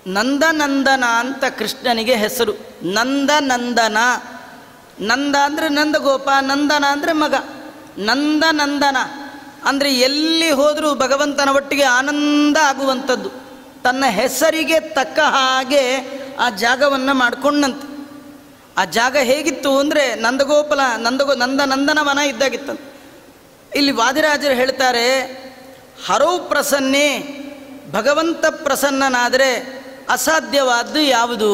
ನಂದನಂದನ ಅಂತ ಕೃಷ್ಣನಿಗೆ ಹೆಸರು ನಂದನಂದನ ನಂದ ಅಂದರೆ ನಂದಗೋಪ ನಂದನ ಅಂದರೆ ಮಗ ನಂದನಂದನ ಅಂದರೆ ಎಲ್ಲಿ ಹೋದರೂ ಭಗವಂತನ ಒಟ್ಟಿಗೆ ಆನಂದ ಆಗುವಂಥದ್ದು ತನ್ನ ಹೆಸರಿಗೆ ತಕ್ಕ ಹಾಗೆ ಆ ಜಾಗವನ್ನು ಮಾಡಿಕೊಂಡಂತೆ ಆ ಜಾಗ ಹೇಗಿತ್ತು ಅಂದರೆ ನಂದಗೋಪಲ ನಂದಗೋ ನಂದ ನಂದನವನ ಇದ್ದಾಗಿತ್ತಂತೆ ಇಲ್ಲಿ ವಾದಿರಾಜರು ಹೇಳ್ತಾರೆ ಹರವು ಪ್ರಸನ್ನೆ ಭಗವಂತ ಪ್ರಸನ್ನನಾದರೆ ಅಸಾಧ್ಯವಾದ್ದು ಯಾವುದು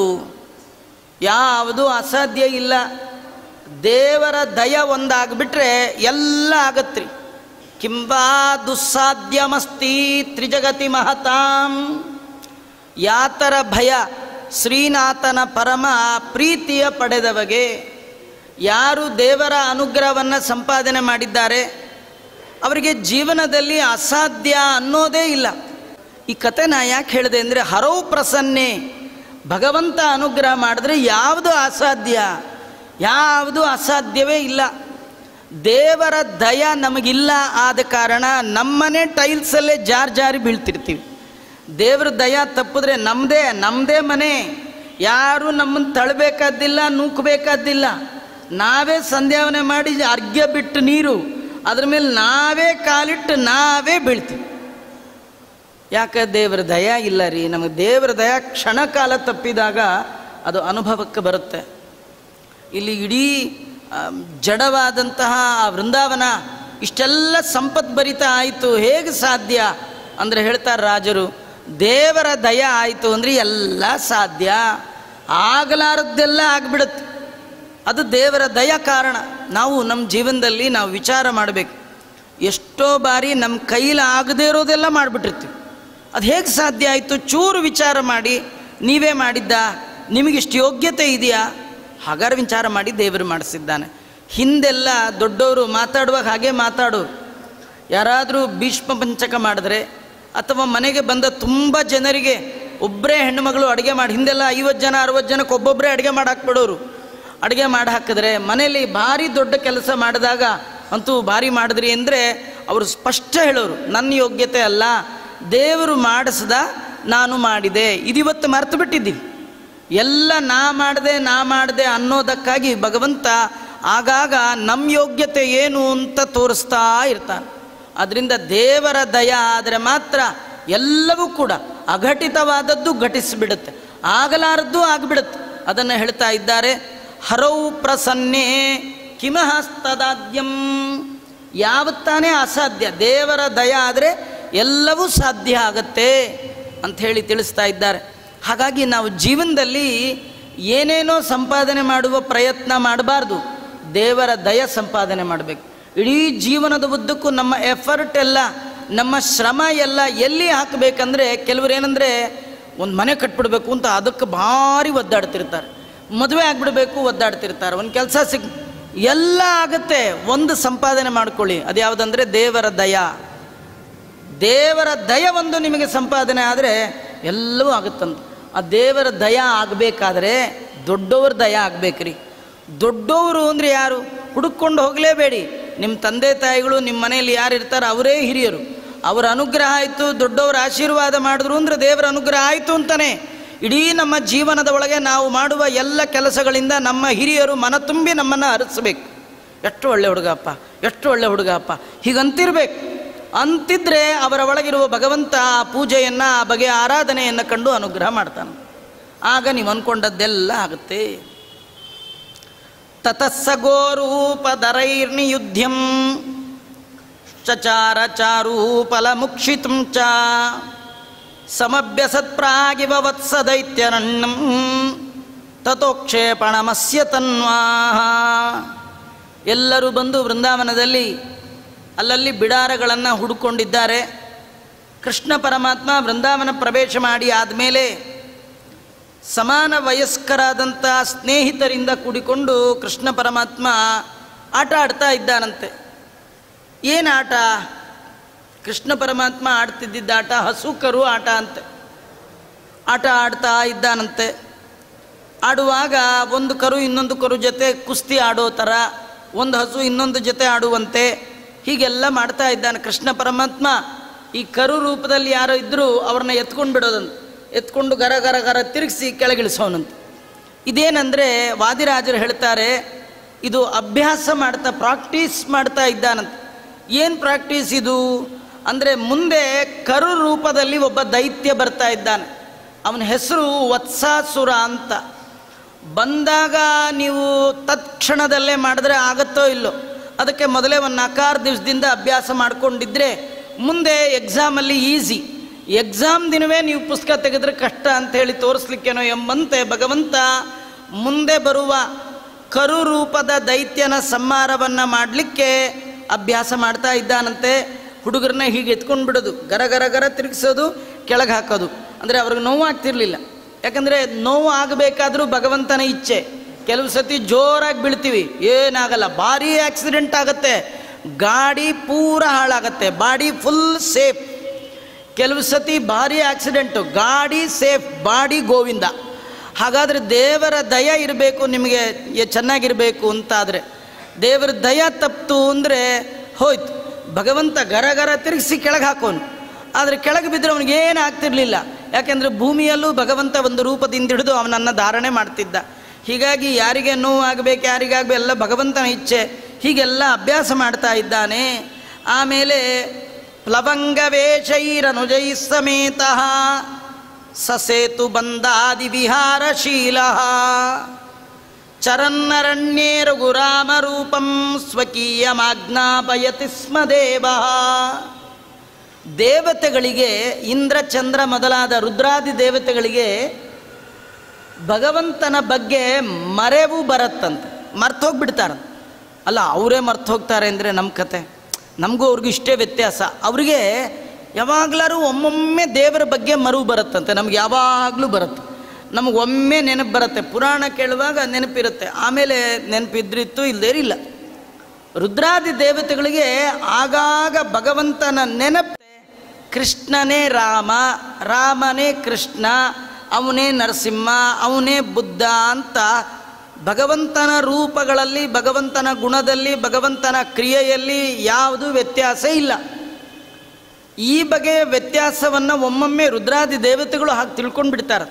ಯಾವುದು ಅಸಾಧ್ಯ ಇಲ್ಲ ದೇವರ ದಯ ಒಂದಾಗ್ಬಿಟ್ರೆ ಎಲ್ಲ ಆಗತ್ರಿ ಕಿಂಬಾ ದುಸ್ಸಾಧ್ಯವಸ್ತಿ ತ್ರಿಜಗತಿ ಮಹತಾಂ ಯಾತರ ಭಯ ಶ್ರೀನಾಥನ ಪರಮ ಪ್ರೀತಿಯ ಪಡೆದವಗೆ ಯಾರು ದೇವರ ಅನುಗ್ರಹವನ್ನು ಸಂಪಾದನೆ ಮಾಡಿದ್ದಾರೆ ಅವರಿಗೆ ಜೀವನದಲ್ಲಿ ಅಸಾಧ್ಯ ಅನ್ನೋದೇ ಇಲ್ಲ ಈ ಕತೆ ನಾ ಯಾಕೆ ಹೇಳಿದೆ ಅಂದರೆ ಹರವು ಪ್ರಸನ್ನೆ ಭಗವಂತ ಅನುಗ್ರಹ ಮಾಡಿದ್ರೆ ಯಾವುದು ಅಸಾಧ್ಯ ಯಾವುದು ಅಸಾಧ್ಯವೇ ಇಲ್ಲ ದೇವರ ದಯ ನಮಗಿಲ್ಲ ಆದ ಕಾರಣ ನಮ್ಮನೆ ಟೈಲ್ಸಲ್ಲೇ ಜಾರ್ ಜಾರಿ ಬೀಳ್ತಿರ್ತೀವಿ ದೇವ್ರ ದಯ ತಪ್ಪಿದ್ರೆ ನಮ್ಮದೇ ನಮ್ಮದೇ ಮನೆ ಯಾರು ನಮ್ಮನ್ನು ತಳ್ಳಬೇಕಾದ್ದಿಲ್ಲ ನೂಕಬೇಕಾದ್ದಿಲ್ಲ ನಾವೇ ಸಂಧ್ಯಾವನೆ ಮಾಡಿ ಅರ್ಘ್ಯ ಬಿಟ್ಟು ನೀರು ಅದ್ರ ಮೇಲೆ ನಾವೇ ಕಾಲಿಟ್ಟು ನಾವೇ ಬೀಳ್ತೀವಿ ಯಾಕೆ ದೇವರ ದಯ ಇಲ್ಲ ರೀ ನಮಗೆ ದೇವರ ದಯ ಕ್ಷಣ ಕಾಲ ತಪ್ಪಿದಾಗ ಅದು ಅನುಭವಕ್ಕೆ ಬರುತ್ತೆ ಇಲ್ಲಿ ಇಡೀ ಆ, ಜಡವಾದಂತಹ ಆ ವೃಂದಾವನ ಇಷ್ಟೆಲ್ಲ ಸಂಪದ್ಭರಿತ ಆಯಿತು ಹೇಗೆ ಸಾಧ್ಯ ಅಂದರೆ ಹೇಳ್ತಾರೆ ರಾಜರು ದೇವರ ದಯ ಆಯಿತು ಅಂದರೆ ಎಲ್ಲ ಸಾಧ್ಯ ಆಗಲಾರದ್ದೆಲ್ಲ ಆಗಿಬಿಡುತ್ತೆ ಅದು ದೇವರ ದಯ ಕಾರಣ ನಾವು ನಮ್ಮ ಜೀವನದಲ್ಲಿ ನಾವು ವಿಚಾರ ಮಾಡಬೇಕು ಎಷ್ಟೋ ಬಾರಿ ನಮ್ಮ ಕೈಲಿ ಆಗದೇ ಇರೋದೆಲ್ಲ ಮಾಡಿಬಿಟ್ಟಿರ್ತೀವಿ ಅದು ಹೇಗೆ ಸಾಧ್ಯ ಆಯಿತು ಚೂರು ವಿಚಾರ ಮಾಡಿ ನೀವೇ ಮಾಡಿದ್ದ ನಿಮಗಿಷ್ಟು ಯೋಗ್ಯತೆ ಇದೆಯಾ ಹಾಗಾದ್ರೆ ವಿಚಾರ ಮಾಡಿ ದೇವರು ಮಾಡಿಸಿದ್ದಾನೆ ಹಿಂದೆಲ್ಲ ದೊಡ್ಡವರು ಮಾತಾಡುವಾಗ ಹಾಗೆ ಮಾತಾಡೋರು ಯಾರಾದರೂ ಭೀಷ್ಮ ಪಂಚಕ ಮಾಡಿದ್ರೆ ಅಥವಾ ಮನೆಗೆ ಬಂದ ತುಂಬ ಜನರಿಗೆ ಒಬ್ಬರೇ ಹೆಣ್ಣುಮಗಳು ಅಡುಗೆ ಮಾಡಿ ಹಿಂದೆಲ್ಲ ಐವತ್ತು ಜನ ಅರವತ್ತು ಜನಕ್ಕೆ ಒಬ್ಬೊಬ್ಬರೇ ಅಡುಗೆ ಮಾಡಿ ಹಾಕ್ಬಿಡೋರು ಅಡುಗೆ ಮಾಡಿ ಹಾಕಿದ್ರೆ ಮನೇಲಿ ಭಾರಿ ದೊಡ್ಡ ಕೆಲಸ ಮಾಡಿದಾಗ ಅಂತೂ ಭಾರಿ ಮಾಡಿದ್ರಿ ಅಂದರೆ ಅವರು ಸ್ಪಷ್ಟ ಹೇಳೋರು ನನ್ನ ಯೋಗ್ಯತೆ ಅಲ್ಲ ದೇವರು ಮಾಡಿಸ್ದ ನಾನು ಮಾಡಿದೆ ಇದಿವತ್ತು ಮರ್ತು ಬಿಟ್ಟಿದ್ದೀವಿ ಎಲ್ಲ ನಾ ಮಾಡಿದೆ ನಾ ಮಾಡಿದೆ ಅನ್ನೋದಕ್ಕಾಗಿ ಭಗವಂತ ಆಗಾಗ ನಮ್ಮ ಯೋಗ್ಯತೆ ಏನು ಅಂತ ತೋರಿಸ್ತಾ ಇರ್ತಾನೆ ಅದರಿಂದ ದೇವರ ದಯ ಆದರೆ ಮಾತ್ರ ಎಲ್ಲವೂ ಕೂಡ ಅಘಟಿತವಾದದ್ದು ಘಟಿಸಿಬಿಡುತ್ತೆ ಆಗಲಾರದ್ದು ಆಗಿಬಿಡುತ್ತೆ ಅದನ್ನು ಹೇಳ್ತಾ ಇದ್ದಾರೆ ಹರೌ ಪ್ರಸನ್ನೇ ಕಿಮಹಸ್ತದಾದ್ಯಂ ಯಾವತ್ತಾನೇ ಅಸಾಧ್ಯ ದೇವರ ದಯ ಆದರೆ ಎಲ್ಲವೂ ಸಾಧ್ಯ ಆಗತ್ತೆ ಅಂಥೇಳಿ ತಿಳಿಸ್ತಾ ಇದ್ದಾರೆ ಹಾಗಾಗಿ ನಾವು ಜೀವನದಲ್ಲಿ ಏನೇನೋ ಸಂಪಾದನೆ ಮಾಡುವ ಪ್ರಯತ್ನ ಮಾಡಬಾರ್ದು ದೇವರ ದಯ ಸಂಪಾದನೆ ಮಾಡಬೇಕು ಇಡೀ ಜೀವನದ ಉದ್ದಕ್ಕೂ ನಮ್ಮ ಎಫರ್ಟ್ ಎಲ್ಲ ನಮ್ಮ ಶ್ರಮ ಎಲ್ಲ ಎಲ್ಲಿ ಹಾಕಬೇಕಂದ್ರೆ ಕೆಲವರು ಏನಂದರೆ ಒಂದು ಮನೆ ಕಟ್ಬಿಡ್ಬೇಕು ಅಂತ ಅದಕ್ಕೆ ಭಾರಿ ಒದ್ದಾಡ್ತಿರ್ತಾರೆ ಮದುವೆ ಆಗಿಬಿಡ್ಬೇಕು ಒದ್ದಾಡ್ತಿರ್ತಾರೆ ಒಂದು ಕೆಲಸ ಸಿಗ್ ಎಲ್ಲ ಆಗುತ್ತೆ ಒಂದು ಸಂಪಾದನೆ ಮಾಡ್ಕೊಳ್ಳಿ ಅದು ಯಾವುದಂದ್ರೆ ದೇವರ ದಯ ದೇವರ ದಯ ಒಂದು ನಿಮಗೆ ಸಂಪಾದನೆ ಆದರೆ ಎಲ್ಲವೂ ಆಗುತ್ತಂತ ಆ ದೇವರ ದಯ ಆಗಬೇಕಾದ್ರೆ ದೊಡ್ಡವ್ರ ದಯ ಆಗ್ಬೇಕ್ರಿ ದೊಡ್ಡವರು ಅಂದರೆ ಯಾರು ಹುಡುಕೊಂಡು ಹೋಗಲೇಬೇಡಿ ನಿಮ್ಮ ತಂದೆ ತಾಯಿಗಳು ನಿಮ್ಮ ಮನೆಯಲ್ಲಿ ಯಾರು ಇರ್ತಾರೆ ಅವರೇ ಹಿರಿಯರು ಅವರ ಅನುಗ್ರಹ ಆಯಿತು ದೊಡ್ಡವರ ಆಶೀರ್ವಾದ ಮಾಡಿದ್ರು ಅಂದರೆ ದೇವರ ಅನುಗ್ರಹ ಆಯಿತು ಅಂತಾನೆ ಇಡೀ ನಮ್ಮ ಜೀವನದ ಒಳಗೆ ನಾವು ಮಾಡುವ ಎಲ್ಲ ಕೆಲಸಗಳಿಂದ ನಮ್ಮ ಹಿರಿಯರು ಮನ ತುಂಬಿ ನಮ್ಮನ್ನು ಹರಿಸ್ಬೇಕು ಎಷ್ಟು ಒಳ್ಳೆ ಹುಡುಗಪ್ಪ ಎಷ್ಟು ಒಳ್ಳೆ ಹುಡುಗಪ್ಪ ಹೀಗಂತಿರ್ಬೇಕು ಅಂತಿದ್ರೆ ಅವರ ಒಳಗಿರುವ ಭಗವಂತ ಆ ಪೂಜೆಯನ್ನು ಆ ಬಗೆಯ ಆರಾಧನೆಯನ್ನು ಕಂಡು ಅನುಗ್ರಹ ಮಾಡ್ತಾನೆ ಆಗ ನೀವು ಅಂದ್ಕೊಂಡದ್ದೆಲ್ಲ ಆಗುತ್ತೆ ತತಸ್ಸಗೋರೂಪದರೈರ್ನಿಯುದ್ಧ್ಯಂ ಚಚಾರ ಚಾರೂಪಲಮುಕ್ಷಿತಂ ಚ ಸಮಭ್ಯಸತ್ಪ್ರಾಗಿವ ವತ್ಸದೈತ್ಯರಣ್ಣಂ ತಥೋಕ್ಷೇಪಣಮಸ್ಯ ತನ್ವಾಹ ಎಲ್ಲರೂ ಬಂದು ವೃಂದಾವನದಲ್ಲಿ ಅಲ್ಲಲ್ಲಿ ಬಿಡಾರಗಳನ್ನು ಹುಡುಕೊಂಡಿದ್ದಾರೆ ಕೃಷ್ಣ ಪರಮಾತ್ಮ ವೃಂದಾವನ ಪ್ರವೇಶ ಮಾಡಿ ಆದಮೇಲೆ ಸಮಾನ ವಯಸ್ಕರಾದಂಥ ಸ್ನೇಹಿತರಿಂದ ಕೂಡಿಕೊಂಡು ಕೃಷ್ಣ ಪರಮಾತ್ಮ ಆಟ ಆಡ್ತಾ ಇದ್ದಾನಂತೆ ಏನು ಆಟ ಕೃಷ್ಣ ಪರಮಾತ್ಮ ಆಡ್ತಿದ್ದಿದ್ದ ಆಟ ಹಸುಕರು ಆಟ ಅಂತೆ ಆಟ ಆಡ್ತಾ ಇದ್ದಾನಂತೆ ಆಡುವಾಗ ಒಂದು ಕರು ಇನ್ನೊಂದು ಕರು ಜೊತೆ ಕುಸ್ತಿ ಆಡೋ ಥರ ಒಂದು ಹಸು ಇನ್ನೊಂದು ಜೊತೆ ಆಡುವಂತೆ ಹೀಗೆಲ್ಲ ಮಾಡ್ತಾ ಇದ್ದಾನೆ ಕೃಷ್ಣ ಪರಮಾತ್ಮ ಈ ಕರು ರೂಪದಲ್ಲಿ ಯಾರೋ ಇದ್ದರೂ ಅವ್ರನ್ನ ಎತ್ಕೊಂಡು ಬಿಡೋದಂತ ಎತ್ಕೊಂಡು ಗರ ಗರ ಗರ ತಿರುಗಿಸಿ ಕೆಳಗಿಳಿಸೋನಂತೆ ಇದೇನೆಂದರೆ ವಾದಿರಾಜರು ಹೇಳ್ತಾರೆ ಇದು ಅಭ್ಯಾಸ ಮಾಡ್ತಾ ಪ್ರಾಕ್ಟೀಸ್ ಮಾಡ್ತಾ ಇದ್ದಾನಂತೆ ಏನು ಪ್ರಾಕ್ಟೀಸ್ ಇದು ಅಂದರೆ ಮುಂದೆ ಕರು ರೂಪದಲ್ಲಿ ಒಬ್ಬ ದೈತ್ಯ ಬರ್ತಾ ಇದ್ದಾನೆ ಅವನ ಹೆಸರು ವತ್ಸಾಸುರ ಅಂತ ಬಂದಾಗ ನೀವು ತತ್ಕ್ಷಣದಲ್ಲೇ ಮಾಡಿದ್ರೆ ಆಗುತ್ತೋ ಇಲ್ಲೋ ಅದಕ್ಕೆ ಮೊದಲೇ ಒಂದು ನಾಲ್ಕಾರು ದಿವಸದಿಂದ ಅಭ್ಯಾಸ ಮಾಡಿಕೊಂಡಿದ್ರೆ ಮುಂದೆ ಎಕ್ಸಾಮಲ್ಲಿ ಈಸಿ ಎಕ್ಸಾಮ್ ದಿನವೇ ನೀವು ಪುಸ್ತಕ ತೆಗೆದ್ರೆ ಕಷ್ಟ ಅಂಥೇಳಿ ತೋರಿಸ್ಲಿಕ್ಕೇನೋ ಎಂಬಂತೆ ಭಗವಂತ ಮುಂದೆ ಬರುವ ಕರು ರೂಪದ ದೈತ್ಯನ ಸಂಹಾರವನ್ನು ಮಾಡಲಿಕ್ಕೆ ಅಭ್ಯಾಸ ಮಾಡ್ತಾ ಇದ್ದಾನಂತೆ ಹುಡುಗರನ್ನ ಹೀಗೆ ಎತ್ಕೊಂಡು ಬಿಡೋದು ಗರ ಗರ ಗರ ತಿರುಗಿಸೋದು ಕೆಳಗೆ ಹಾಕೋದು ಅಂದರೆ ಅವ್ರಿಗೆ ನೋವು ಆಗ್ತಿರ್ಲಿಲ್ಲ ಯಾಕಂದರೆ ನೋವು ಆಗಬೇಕಾದ್ರೂ ಭಗವಂತನ ಇಚ್ಛೆ ಕೆಲವು ಸತಿ ಜೋರಾಗಿ ಬೀಳ್ತೀವಿ ಏನಾಗಲ್ಲ ಭಾರಿ ಆಕ್ಸಿಡೆಂಟ್ ಆಗುತ್ತೆ ಗಾಡಿ ಪೂರ ಹಾಳಾಗತ್ತೆ ಬಾಡಿ ಫುಲ್ ಸೇಫ್ ಕೆಲವು ಸತಿ ಭಾರಿ ಆಕ್ಸಿಡೆಂಟು ಗಾಡಿ ಸೇಫ್ ಬಾಡಿ ಗೋವಿಂದ ಹಾಗಾದರೆ ದೇವರ ದಯ ಇರಬೇಕು ನಿಮಗೆ ಎ- ಚೆನ್ನಾಗಿರಬೇಕು ಅಂತಾದರೆ ದೇವರ ದಯ ತಪ್ತು ಅಂದರೆ ಹೋಯ್ತು ಭಗವಂತ ಗರ ಗರ ತಿರುಗಿಸಿ ಕೆಳಗೆ ಹಾಕೋನು ಆದರೆ ಕೆಳಗೆ ಬಿದ್ದರೆ ಅವನಿಗೆ ಏನು ಆಗ್ತಿರ್ಲಿಲ್ಲ ಯಾಕೆಂದರೆ ಭೂಮಿಯಲ್ಲೂ ಭಗವಂತ ಒಂದು ರೂಪದಿಂದ ಹಿಡಿದು ಅವನನ್ನು ಧಾರಣೆ ಮಾಡ್ತಿದ್ದ ಹೀಗಾಗಿ ಯಾರಿಗೆ ನೋವು ಆಗಬೇಕು ಯಾರಿಗಾಗಬೇಕು ಎಲ್ಲ ಭಗವಂತನ ಇಚ್ಛೆ ಹೀಗೆಲ್ಲ ಅಭ್ಯಾಸ ಮಾಡ್ತಾ ಇದ್ದಾನೆ ಆಮೇಲೆ ಪ್ಲವಂಗವೇಶೈರನುಜೈ ಸಮೇತ ಸಸೇತು ಬಂದಾದಿ ವಿಹಾರಶೀಲ ಚರನ್ನರಣ್ಯೇ ರಘುರಾಮರೂಪಂ ಸ್ವಕೀಯಮಾಜ್ಞಾಪಯತಿ ಸ್ಮ ದೇವ ದೇವತೆಗಳಿಗೆ ಇಂದ್ರ ಚಂದ್ರ ಮೊದಲಾದ ರುದ್ರಾದಿ ದೇವತೆಗಳಿಗೆ ಭಗವಂತನ ಬಗ್ಗೆ ಮರೆವು ಬರತ್ತಂತೆ ಮರ್ತೋಗ್ಬಿಡ್ತಾರಂತೆ ಅಲ್ಲ ಅವರೇ ಮರ್ತು ಹೋಗ್ತಾರೆ ಅಂದರೆ ನಮ್ಮ ಕತೆ ನಮಗೂ ಅವ್ರಿಗೂ ಇಷ್ಟೇ ವ್ಯತ್ಯಾಸ ಅವರಿಗೆ ಯಾವಾಗಲಾರು ಒಮ್ಮೊಮ್ಮೆ ದೇವರ ಬಗ್ಗೆ ಮರುವು ಬರುತ್ತಂತೆ ನಮ್ಗೆ ಯಾವಾಗಲೂ ಬರುತ್ತೆ ನಮಗೆ ಒಮ್ಮೆ ನೆನಪು ಬರುತ್ತೆ ಪುರಾಣ ಕೇಳುವಾಗ ನೆನಪಿರುತ್ತೆ ಆಮೇಲೆ ನೆನಪಿದ್ರಿತ್ತು ಇಲ್ಲದೇ ಇಲ್ಲ ರುದ್ರಾದಿ ದೇವತೆಗಳಿಗೆ ಆಗಾಗ ಭಗವಂತನ ನೆನಪು ಕೃಷ್ಣನೇ ರಾಮ ರಾಮನೇ ಕೃಷ್ಣ ಅವನೇ ನರಸಿಂಹ ಅವನೇ ಬುದ್ಧ ಅಂತ ಭಗವಂತನ ರೂಪಗಳಲ್ಲಿ ಭಗವಂತನ ಗುಣದಲ್ಲಿ ಭಗವಂತನ ಕ್ರಿಯೆಯಲ್ಲಿ ಯಾವುದೂ ವ್ಯತ್ಯಾಸ ಇಲ್ಲ ಈ ಬಗೆಯ ವ್ಯತ್ಯಾಸವನ್ನು ಒಮ್ಮೊಮ್ಮೆ ರುದ್ರಾದಿ ದೇವತೆಗಳು ಹಾಗೆ ತಿಳ್ಕೊಂಡು ಬಿಡ್ತಾರೆ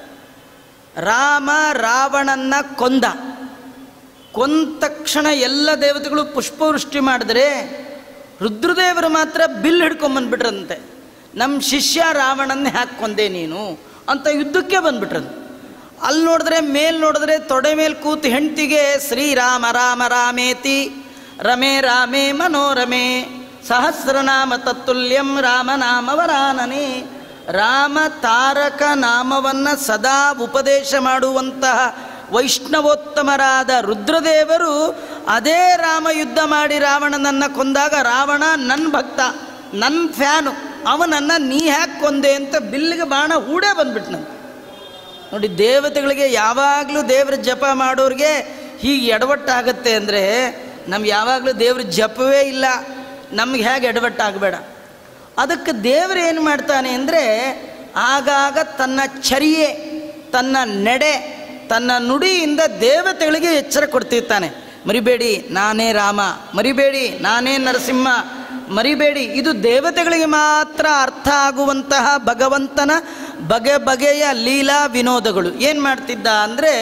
ರಾಮ ರಾವಣನ್ನ ಕೊಂದ ಕೊಂದ ತಕ್ಷಣ ಎಲ್ಲ ದೇವತೆಗಳು ಪುಷ್ಪವೃಷ್ಟಿ ಮಾಡಿದ್ರೆ ರುದ್ರದೇವರು ಮಾತ್ರ ಬಿಲ್ ಹಿಡ್ಕೊಂಬಂದ್ಬಿಟ್ರಂತೆ ನಮ್ಮ ಶಿಷ್ಯ ರಾವಣನ್ನೇ ಹಾಕಿ ಕೊಂದೆ ನೀನು ಅಂತ ಯುದ್ಧಕ್ಕೆ ಬಂದ್ಬಿಟ್ರಂತೆ ಅಲ್ಲಿ ನೋಡಿದ್ರೆ ಮೇಲ್ ನೋಡಿದ್ರೆ ತೊಡೆ ಮೇಲೆ ಕೂತು ಹೆಂಡ್ತಿಗೆ ಶ್ರೀರಾಮ ರಾಮ ರಾಮೇತಿ ರಮೇ ರಾಮೇ ಮನೋರಮೆ ಸಹಸ್ರನಾಮ ತತ್ತುಲ್ಯಂ ರಾಮನಾಮವರಾನನೆ ರಾಮ ತಾರಕ ನಾಮವನ್ನು ಸದಾ ಉಪದೇಶ ಮಾಡುವಂತಹ ವೈಷ್ಣವೋತ್ತಮರಾದ ರುದ್ರದೇವರು ಅದೇ ರಾಮ ಯುದ್ಧ ಮಾಡಿ ರಾವಣನನ್ನು ಕೊಂದಾಗ ರಾವಣ ನನ್ನ ಭಕ್ತ ನನ್ನ ಫ್ಯಾನು ಅವನನ್ನು ನೀ ಹ್ಯಾಕ್ ಕೊಂದೆ ಅಂತ ಬಿಲ್ಲಿಗೆ ಬಾಣ ಹೂಡೇ ಬಂದ್ಬಿಟ್ನಂತೆ ನೋಡಿ ದೇವತೆಗಳಿಗೆ ಯಾವಾಗಲೂ ದೇವ್ರ ಜಪ ಮಾಡೋರಿಗೆ ಹೀಗೆ ಎಡವಟ್ಟಾಗತ್ತೆ ಅಂದರೆ ನಮ್ಗೆ ಯಾವಾಗಲೂ ದೇವ್ರ ಜಪವೇ ಇಲ್ಲ ನಮ್ಗೆ ಹೇಗೆ ಎಡವಟ್ಟಾಗಬೇಡ ಅದಕ್ಕೆ ದೇವರು ಏನು ಮಾಡ್ತಾನೆ ಅಂದರೆ ಆಗಾಗ ತನ್ನ ಚರ್ಯೆ ತನ್ನ ನಡೆ ತನ್ನ ನುಡಿಯಿಂದ ದೇವತೆಗಳಿಗೆ ಎಚ್ಚರ ಕೊಡ್ತಿರ್ತಾನೆ ಮರಿಬೇಡಿ ನಾನೇ ರಾಮ ಮರಿಬೇಡಿ ನಾನೇ ನರಸಿಂಹ ಮರಿಬೇಡಿ ಇದು ದೇವತೆಗಳಿಗೆ ಮಾತ್ರ ಅರ್ಥ ಆಗುವಂತಹ ಭಗವಂತನ ಬಗೆ ಬಗೆಯ ಲೀಲಾ ವಿನೋದಗಳು ಏನು ಮಾಡ್ತಿದ್ದ ಅಂದರೆ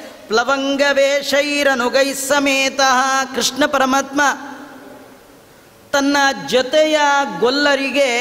ಪ್ಲವಂಗವೇಶೈರನುಗೈ ಸಮೇತ ಕೃಷ್ಣ ಪರಮಾತ್ಮ ತನ್ನ ಜೊತೆಯ ಗೊಲ್ಲರಿಗೆ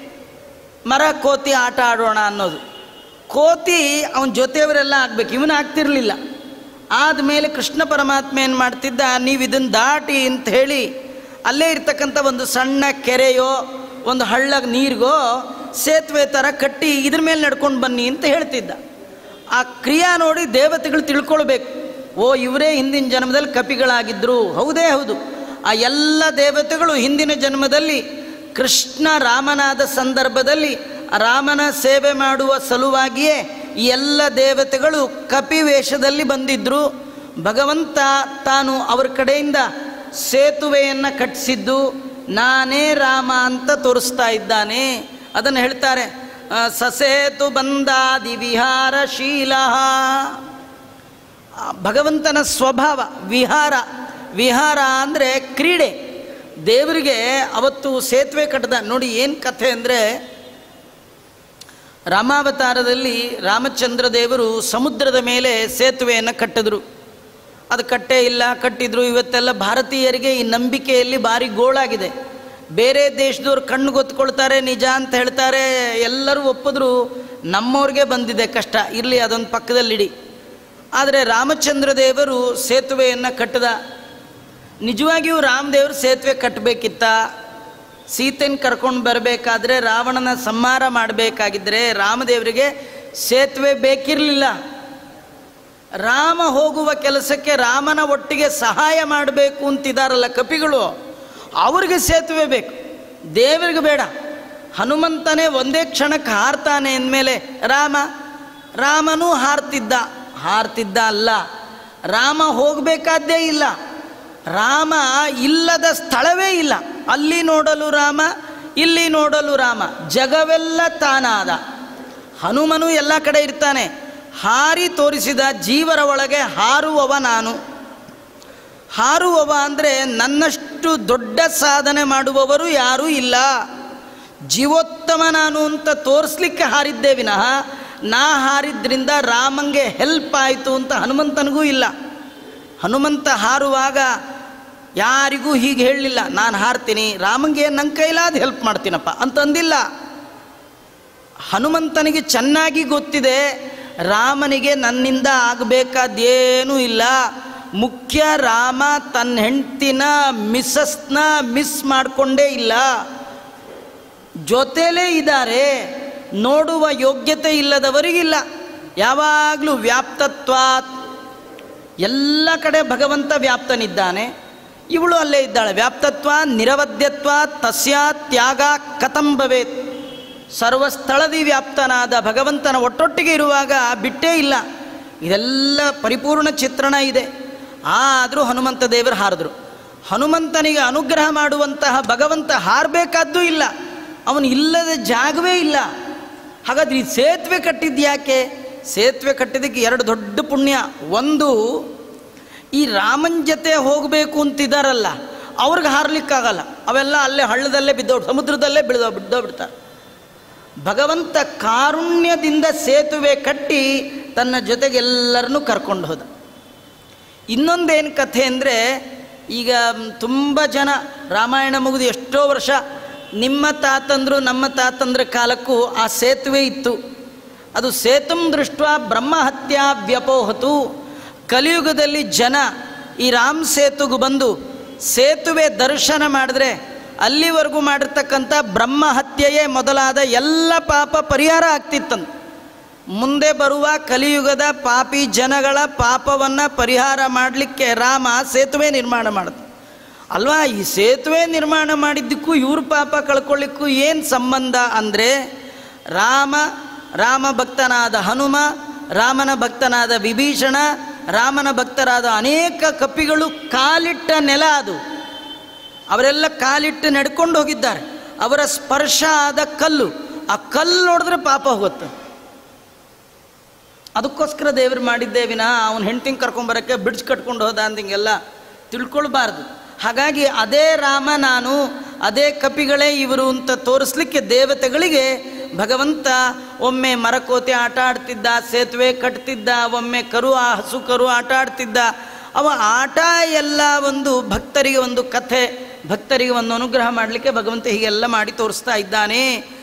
ಮರ ಕೋತಿ ಆಟ ಆಡೋಣ ಅನ್ನೋದು ಕೋತಿ ಅವನ ಜೊತೆಯವರೆಲ್ಲ ಆಗ್ಬೇಕು ಇವನು ಆಗ್ತಿರ್ಲಿಲ್ಲ ಆದಮೇಲೆ ಕೃಷ್ಣ ಪರಮಾತ್ಮ ಏನು ಮಾಡ್ತಿದ್ದ ನೀವು ಇದನ್ನು ದಾಟಿ ಅಂತ ಹೇಳಿ ಅಲ್ಲೇ ಇರ್ತಕ್ಕಂಥ ಒಂದು ಸಣ್ಣ ಕೆರೆಯೋ ಒಂದು ಹಳ್ಳ ನೀರಿಗೋ ಸೇತುವೆ ಥರ ಕಟ್ಟಿ ಇದ್ರ ಮೇಲೆ ನಡ್ಕೊಂಡು ಬನ್ನಿ ಅಂತ ಹೇಳ್ತಿದ್ದ ಆ ಕ್ರಿಯಾ ನೋಡಿ ದೇವತೆಗಳು ತಿಳ್ಕೊಳ್ಬೇಕು ಓ ಇವರೇ ಹಿಂದಿನ ಜನ್ಮದಲ್ಲಿ ಕಪಿಗಳಾಗಿದ್ದರು ಹೌದೇ ಹೌದು ಆ ಎಲ್ಲ ದೇವತೆಗಳು ಹಿಂದಿನ ಜನ್ಮದಲ್ಲಿ ಕೃಷ್ಣ ರಾಮನಾದ ಸಂದರ್ಭದಲ್ಲಿ ರಾಮನ ಸೇವೆ ಮಾಡುವ ಸಲುವಾಗಿಯೇ ಈ ಎಲ್ಲ ದೇವತೆಗಳು ಕಪಿ ವೇಷದಲ್ಲಿ ಬಂದಿದ್ದರು ಭಗವಂತ ತಾನು ಅವರ ಕಡೆಯಿಂದ ಸೇತುವೆಯನ್ನು ಕಟ್ಟಿಸಿದ್ದು ನಾನೇ ರಾಮ ಅಂತ ತೋರಿಸ್ತಾ ಇದ್ದಾನೆ ಅದನ್ನು ಹೇಳ್ತಾರೆ ಆ, ಸಸೇತು ಬಂದಾದಿ ವಿಹಾರಶೀಲ ಆ, ಭಗವಂತನ ಸ್ವಭಾವ ವಿಹಾರ ವಿಹಾರ ಅಂದರೆ ಕ್ರೀಡೆ ದೇವರಿಗೆ ಅವತ್ತು ಸೇತುವೆ ಕಟ್ಟದ ನೋಡಿ ಏನು ಕಥೆ ಅಂದರೆ ರಾಮಾವತಾರದಲ್ಲಿ ರಾಮಚಂದ್ರ ದೇವರು ಸಮುದ್ರದ ಮೇಲೆ ಸೇತುವೆಯನ್ನು ಕಟ್ಟಿದ್ರು ಅದು ಕಟ್ಟೇ ಇಲ್ಲ ಕಟ್ಟಿದ್ರು ಇವತ್ತೆಲ್ಲ ಭಾರತೀಯರಿಗೆ ಈ ನಂಬಿಕೆಯಲ್ಲಿ ಭಾರಿ ಗೋಳಾಗಿದೆ ಬೇರೆ ದೇಶದವ್ರು ಕಣ್ಣು ಗೊತ್ಕೊಳ್ತಾರೆ ನಿಜ ಅಂತ ಹೇಳ್ತಾರೆ ಎಲ್ಲರೂ ಒಪ್ಪಿದ್ರು ನಮ್ಮವ್ರಿಗೆ ಬಂದಿದೆ ಕಷ್ಟ ಇರಲಿ ಅದೊಂದು ಪಕ್ಕದಲ್ಲಿಡಿ ಆದರೆ ರಾಮಚಂದ್ರ ದೇವರು ಸೇತುವೆಯನ್ನು ಕಟ್ಟದ ನಿಜವಾಗಿಯೂ ರಾಮದೇವರು ಸೇತುವೆ ಕಟ್ಟಬೇಕಿತ್ತ ಸೀತೆನ ಕರ್ಕೊಂಡು ಬರಬೇಕಾದ್ರೆ ರಾವಣನ ಸಂಹಾರ ಮಾಡಬೇಕಾಗಿದ್ದರೆ ರಾಮದೇವರಿಗೆ ಸೇತುವೆ ಬೇಕಿರಲಿಲ್ಲ ರಾಮ ಹೋಗುವ ಕೆಲಸಕ್ಕೆ ರಾಮನ ಒಟ್ಟಿಗೆ ಸಹಾಯ ಮಾಡಬೇಕು ಅಂತಿದಾರಲ್ಲ ಕಪಿಗಳು ಅವ್ರಿಗೆ ಸೇತುವೆ ಬೇಕು ದೇವರಿಗೆ ಬೇಡ ಹನುಮಂತನೇ ಒಂದೇ ಕ್ಷಣಕ್ಕೆ ಹಾರ್ತಾನೆ ಅಂದಮೇಲೆ ರಾಮ ರಾಮನೂ ಹಾರ್ತಿದ್ದ ಹಾರ್ತಿದ್ದ ಅಲ್ಲ ರಾಮ ಹೋಗಬೇಕಾದ್ದೇ ಇಲ್ಲ ರಾಮ ಇಲ್ಲದ ಸ್ಥಳವೇ ಇಲ್ಲ ಅಲ್ಲಿ ನೋಡಲು ರಾಮ ಇಲ್ಲಿ ನೋಡಲು ರಾಮ ಜಗವೆಲ್ಲ ತಾನಾದ ಹನುಮನು ಎಲ್ಲ ಕಡೆ ಇರ್ತಾನೆ ಹಾರಿ ತೋರಿಸಿದ ಜೀವರ ಒಳಗೆ ಹಾರುವವ ನಾನು ಹಾರುವವ ಅಂದರೆ ನನ್ನಷ್ಟು ದೊಡ್ಡ ಸಾಧನೆ ಮಾಡುವವರು ಯಾರೂ ಇಲ್ಲ ಜೀವೋತ್ತಮ ನಾನು ಅಂತ ತೋರಿಸ್ಲಿಕ್ಕೆ ಹಾರಿದ್ದೇ ವಿನಃ ನಾ ಹಾರಿದ್ರಿಂದ ರಾಮಂಗೆ ಹೆಲ್ಪ್ ಆಯಿತು ಅಂತ ಹನುಮಂತನಿಗೂ ಇಲ್ಲ ಹನುಮಂತ ಹಾರುವಾಗ ಯಾರಿಗೂ ಹೀಗೆ ಹೇಳಲಿಲ್ಲ ನಾನು ಹಾರ್ತೀನಿ ರಾಮಂಗೆ ನನ್ನ ಕೈಲಾದ ಹೆಲ್ಪ್ ಮಾಡ್ತೀನಪ್ಪ ಅಂತಂದಿಲ್ಲ ಹನುಮಂತನಿಗೆ ಚೆನ್ನಾಗಿ ಗೊತ್ತಿದೆ ರಾಮನಿಗೆ ನನ್ನಿಂದ ಆಗಬೇಕಾದ್ದೇನೂ ಇಲ್ಲ ಮುಖ್ಯ ರಾಮ ತನ್ನ ಹೆಂಡ್ತಿನ ಮಿಸ್ಸಸ್ನ ಮಿಸ್ ಮಾಡಿಕೊಂಡೇ ಇಲ್ಲ ಜೊತೆಲೇ ಇದ್ದಾರೆ ನೋಡುವ ಯೋಗ್ಯತೆ ಇಲ್ಲದವರಿಗಿಲ್ಲ ಯಾವಾಗಲೂ ವ್ಯಾಪ್ತತ್ವಾತ್ ಎಲ್ಲ ಕಡೆ ಭಗವಂತ ವ್ಯಾಪ್ತನಿದ್ದಾನೆ ಇವಳು ಅಲ್ಲೇ ಇದ್ದಾಳೆ ವ್ಯಾಪ್ತತ್ವ ನಿರವದ್ಯತ್ವ ತಸ್ಯ ತ್ಯಾಗ ಕಥಂ ಭವೇತ್ ಸರ್ವಸ್ಥಳದಿ ವ್ಯಾಪ್ತನಾದ ಭಗವಂತನ ಒಟ್ಟೊಟ್ಟಿಗೆ ಇರುವಾಗ ಬಿಟ್ಟೇ ಇಲ್ಲ ಇದೆಲ್ಲ ಪರಿಪೂರ್ಣ ಚಿತ್ರಣ ಇದೆ ಆದರೂ ಹನುಮಂತ ದೇವರು ಹಾರಿದ್ರು ಹನುಮಂತನಿಗೆ ಅನುಗ್ರಹ ಮಾಡುವಂತಹ ಭಗವಂತ ಹಾರಬೇಕಾದ್ದೂ ಇಲ್ಲ ಅವನು ಇಲ್ಲದ ಜಾಗವೇ ಇಲ್ಲ ಹಾಗಾದ್ರೆ ಈ ಸೇತುವೆ ಕಟ್ಟಿದ್ಯಾಕೆ ಸೇತುವೆ ಕಟ್ಟಿದ್ದಕ್ಕೆ ಎರಡು ದೊಡ್ಡ ಪುಣ್ಯ ಒಂದು ಈ ರಾಮನ ಜೊತೆ ಹೋಗಬೇಕು ಅಂತಿದ್ದಾರಲ್ಲ ಅವ್ರಿಗೆ ಹಾರ್ಲಿಕ್ಕಾಗಲ್ಲ ಅವೆಲ್ಲ ಅಲ್ಲೇ ಹಳ್ಳದಲ್ಲೇ ಬಿದ್ದೋ ಸಮುದ್ರದಲ್ಲೇ ಬಿಡ್ದೋ ಬಿದ್ದೋ ಬಿಡ್ತಾರೆ ಭಗವಂತ ಕಾರುಣ್ಯದಿಂದ ಸೇತುವೆ ಕಟ್ಟಿ ತನ್ನ ಜೊತೆಗೆ ಎಲ್ಲರನ್ನೂ ಕರ್ಕೊಂಡು ಹೋದ ಇನ್ನೊಂದೇನು ಕಥೆ ಅಂದರೆ ಈಗ ತುಂಬ ಜನ ರಾಮಾಯಣ ಮುಗಿದು ಎಷ್ಟೋ ವರ್ಷ ನಿಮ್ಮ ತಾತಂದ್ರು ನಮ್ಮ ತಾತಂದ್ರ ಕಾಲಕ್ಕೂ ಆ ಸೇತುವೆ ಇತ್ತು ಅದು ಸೇತುಂ ದೃಷ್ಟ ಬ್ರಹ್ಮಹತ್ಯಾ ವ್ಯಪೋಹತು ಕಲಿಯುಗದಲ್ಲಿ ಜನ ಈ ರಾಮ್ ಸೇತುಗೂ ಬಂದು ಸೇತುವೆ ದರ್ಶನ ಮಾಡಿದ್ರೆ ಅಲ್ಲಿವರೆಗೂ ಮಾಡಿರ್ತಕ್ಕಂಥ ಬ್ರಹ್ಮಹತ್ಯೆಯೇ ಮೊದಲಾದ ಎಲ್ಲ ಪಾಪ ಪರಿಹಾರ ಆಗ್ತಿತ್ತಂತ ಮುಂದೆ ಬರುವ ಕಲಿಯುಗದ ಪಾಪಿ ಜನಗಳ ಪಾಪವನ್ನು ಪರಿಹಾರ ಮಾಡಲಿಕ್ಕೆ ರಾಮ ಸೇತುವೆ ನಿರ್ಮಾಣ ಮಾಡಿದ ಅಲ್ವಾ ಈ ಸೇತುವೆ ನಿರ್ಮಾಣ ಮಾಡಿದ್ದಕ್ಕೂ ಇವ್ರ ಪಾಪ ಕಳ್ಕೊಳ್ಳಿಕ್ಕೂ ಏನು ಸಂಬಂಧ ಅಂದರೆ ರಾಮ ರಾಮ ಭಕ್ತನಾದ ಹನುಮ ರಾಮನ ಭಕ್ತನಾದ ವಿಭೀಷಣ ರಾಮನ ಭಕ್ತರಾದ ಅನೇಕ ಕಪಿಗಳು ಕಾಲಿಟ್ಟ ನೆಲ ಅದು ಅವರೆಲ್ಲ ಕಾಲಿಟ್ಟು ನಡ್ಕೊಂಡು ಹೋಗಿದ್ದಾರೆ ಅವರ ಸ್ಪರ್ಶ ಆದ ಕಲ್ಲು ಆ ಕಲ್ಲು ನೋಡಿದ್ರೆ ಪಾಪ ಹೋಗುತ್ತೆ ಅದಕ್ಕೋಸ್ಕರ ದೇವರು ಮಾಡಿದ್ದೇ ವಿನ ಅವನ ಹೆಂಡ್ತಿಂಗ್ ಕರ್ಕೊಂಬರಕ್ಕೆ ಬಿಡ್ಸ್ ಕಟ್ಕೊಂಡು ಹೋದ ಅಂದಿಂಗೆಲ್ಲ ತಿಳ್ಕೊಳ್ಬಾರ್ದು ಹಾಗಾಗಿ ಅದೇ ರಾಮ ನಾನು ಅದೇ ಕಪಿಗಳೇ ಇವರು ಅಂತ ತೋರಿಸ್ಲಿಕ್ಕೆ ದೇವತೆಗಳಿಗೆ ಭಗವಂತ ಒಮ್ಮೆ ಮರಕೋತಿ ಆಟ ಆಡ್ತಿದ್ದ ಸೇತುವೆ ಕಟ್ತಿದ್ದ ಒಮ್ಮೆ ಕರು ಆ ಹಸು ಕರು ಆಟ ಆಡ್ತಿದ್ದ ಅವ ಆಟ ಎಲ್ಲ ಒಂದು ಭಕ್ತರಿಗೆ ಒಂದು ಕಥೆ ಭಕ್ತರಿಗೆ ಒಂದು ಅನುಗ್ರಹ ಮಾಡಲಿಕ್ಕೆ ಭಗವಂತ ಹೀಗೆಲ್ಲ ಮಾಡಿ ತೋರಿಸ್ತಾ ಇದ್ದಾನೆ